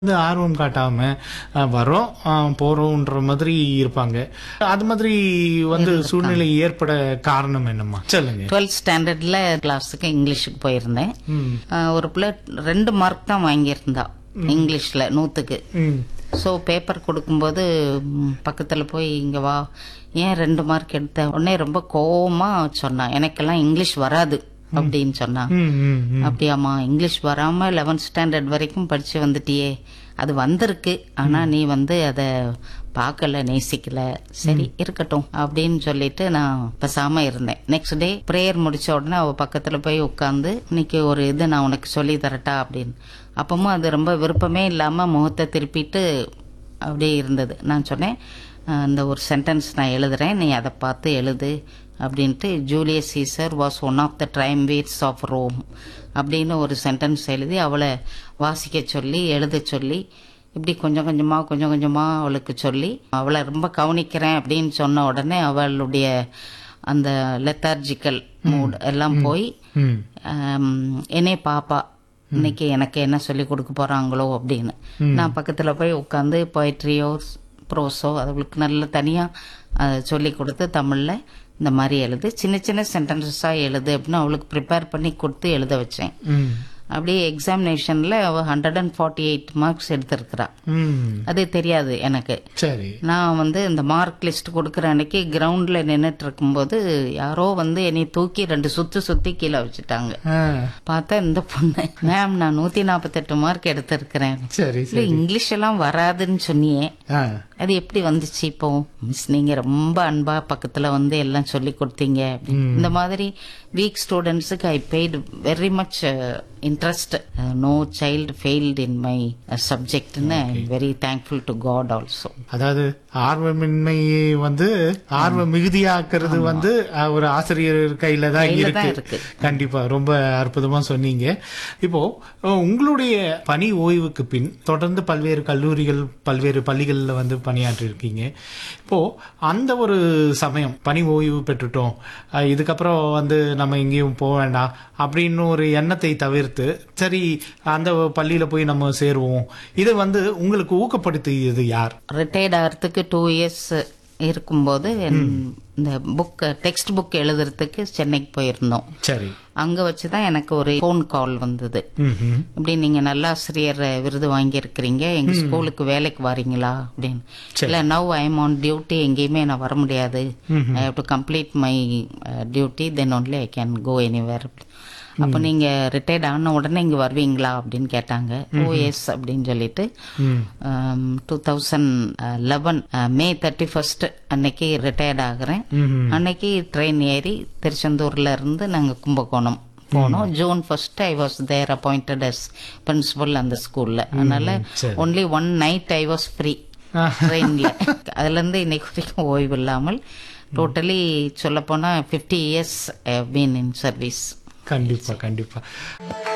வந்து ஆர்வம் காட்டாம அஹ், வரோம் அஹ், போறோம்ன்ற மாதிரி இருப்பாங்க அது மாதிரி வந்து சூழ்நிலை ஏற்பட காரணம் என்னம்மா சொல்லுங்க டுவெல்த் ஸ்டாண்டர்ட்ல கிளாஸுக்கு இங்கிலீஷுக்கு போயிருந்தேன் ம் ஆஹ் ஒரு பிள்ளை ரெண்டு மார்க் தான் வாங்கியிருந்தா இங்கிலீஷ்ல நூத்துக்கு ம் ஸோ பேப்பர் கொடுக்கும்போது ம், பக்கத்துல போய் இங்க வா ஏன் ரெண்டு மார்க் எடுத்த உடனே ரொம்ப கோவமா சொன்னா எனக்கெல்லாம் இங்கிலீஷ் வராது அப்படின்னு சொன்னா ம் ம் ம். அப்படியாம்மா இங்கிலீஷ் வராம லெவன்த் ஸ்டாண்டர்ட் வரைக்கும் படிச்சு வந்துட்டியே அது வந்திருக்கு ஆனா நீ வந்து அத பார்க்கல நேசிக்கல சரி இருக்கட்டும் அப்படின்னு சொல்லிட்டு நான் பேசாம இருந்தேன் நெக்ஸ்ட் டே ப்ரேயர் முடிச்ச உடனே அவ பக்கத்துல போய் உட்காந்து இன்னைக்கு ஒரு இது நான் உனக்கு சொல்லி தரட்டா அப்படின்னு அப்பமும் அது ரொம்ப விருப்பமே இல்லாம முகத்தை திருப்பிட்டு அப்படியே இருந்தது நான் சொன்னேன் "அஹ், இந்த ஒரு சென்டென்ஸ் நான் எழுதுறேன் நீ அதை பார்த்து எழுது அப்படின்ட்டு Julius Caesar was one of the triumvirs of Rome அப்படின்னு ஒரு சென்டென்ஸ் எழுதி அவளை வாசிக்க சொல்லி எழுத சொல்லி இப்படி கொஞ்சம் கொஞ்சமா கொஞ்சம் கொஞ்சமா அவளுக்கு சொல்லி அவளை ரொம்ப கவனிக்கிறேன் அப்படின்னு சொன்ன உடனே அவளுடைய அந்த லெத்தார்ஜிக்கல் மூட் எல்லாம் போய் ம் ஆம், என்னே பாப்பா இன்னைக்கு எனக்கு என்ன சொல்லி கொடுக்க போறாங்களோ அப்படின்னு நான் பக்கத்துல போய் உட்காந்து பொயட்ரியோ ப்ரோஸோ அவளுக்கு நல்ல தனியா அதை சொல்லி கொடுத்து தமிழ்ல இந்த மாதிரி எழுது சின்ன சின்ன சென்டென்சஸா எழுது அப்படின்னு அவளுக்கு ப்ரிப்பேர் பண்ணி கொடுத்து எழுத வச்சேன் ம் அப்படியே எக்ஸாமினேஷன்ல அவ hundred and forty eight marks எடுத்திருக்கிறா ம் அது தெரியாது எனக்கு சரி நான் வந்து இந்த மார்க் லிஸ்ட் கொடுக்குற அன்னைக்கு கிரவுண்ட்ல நின்னுட்டு இருக்கும்போது யாரோ வந்து என்னை தூக்கி ரெண்டு சுத்து சுத்தி கீழே வச்சுட்டாங்க ஆ, பார்த்தா இந்த பொண்ணு மேம் நான் நூத்தி நாற்பத்தெட்டு மார்க் எடுத்திருக்கிறேன் சரி இல்ல சரி இங்கிலீஷ் எல்லாம் வராதுன்னு சொன்னியே ஆ அது எப்படி வந்துச்சு இப்போ மிஸ் நீங்க ரொம்ப அன்பா பக்கத்துல வந்து எல்லாம் சொல்லி கொடுத்தீங்க அப்படின்னு. இந்த மாதிரி வீக் ஸ்டூடெண்ட்ஸுக்கு I paid very much interest no child failed in my சப்ஜெக்ட்னு very thankful to God also அதாவது ஆர்வமின்மையை வந்து ஆர்வ மிகுதியாக்குறது வந்து அஹ், ஒரு ஆசிரியர் கையில தான் கையில தான் இருக்கு இருக்கு. கண்டிப்பா ரொம்ப அற்புதமா சொன்னீங்க இப்போ அஹ், உங்களுடைய பணி ஓய்வுக்கு பின் தொடர்ந்து பல்வேறு கல்லூரிகள் பல்வேறு பள்ளிகள்ல வந்து பணியாற்றி இருக்கீங்க இப்போ அந்த ஒரு சமயம் பணி ஓய்வு பெற்றுட்டோம் அஹ், இதுக்கப்புறம் வந்து நம்ம எங்கேயும் போக வேண்டாம் அப்படின்னு ஒரு எண்ணத்தை தவிர்த்து சரி அந்த பள்ளியில போய் நம்ம சேருவோம் இது வந்து உங்களுக்கு ஊக்கப்படுத்தியது யார் ரிட்டையர்ட் ஆகிறதுக்கு டூ இயர்ஸ் இருக்கும்போது இந்த புக் டெக்ஸ்ட் புக் எழுதுறதுக்கு சென்னைக்கு போயிருந்தோம் சரி அங்க வச்சுதான் எனக்கு ஒரு ஃபோன் கால் வந்தது ம்ஹும். இப்படி நீங்க நல்ல ஆசிரியர் விருது வாங்கி இருக்கிறீங்க எங்க ஸ்கூலுக்கு வேலைக்கு வரீங்களா அப்படின்னு இல்ல now I am on duty எங்கேயுமே நான் வர முடியாது I have to complete my duty then only I can go anywhere அப்ப நீங்க ரிட்டையர்ட் ஆன உடனே இங்க வருவீங்களா அப்படின்னு கேட்டாங்க ஓ எஸ் அப்படின்னு சொல்லிட்டு ம். Two thousand eleven May thirty first அன்னைக்கு ரிட்டையர்ட் ஆகுறேன் ம்ஹும். அன்னைக்கு ட்ரெயின் ஏறி திருச்செந்தூர்ல இருந்து நாங்க கும்பகோணம் போனோம் June first I was there appointed as principal அந்த ஸ்கூல்ல அதனால சரி. Only one night I was free ட்ரெயின்ல அதுல இருந்து இன்னைக்கு வரைக்கும் ஓய்வு இல்லாமல் டோட்டலி சொல்ல போனா fifty years been in service கண்டிப்பா கண்டிப்பா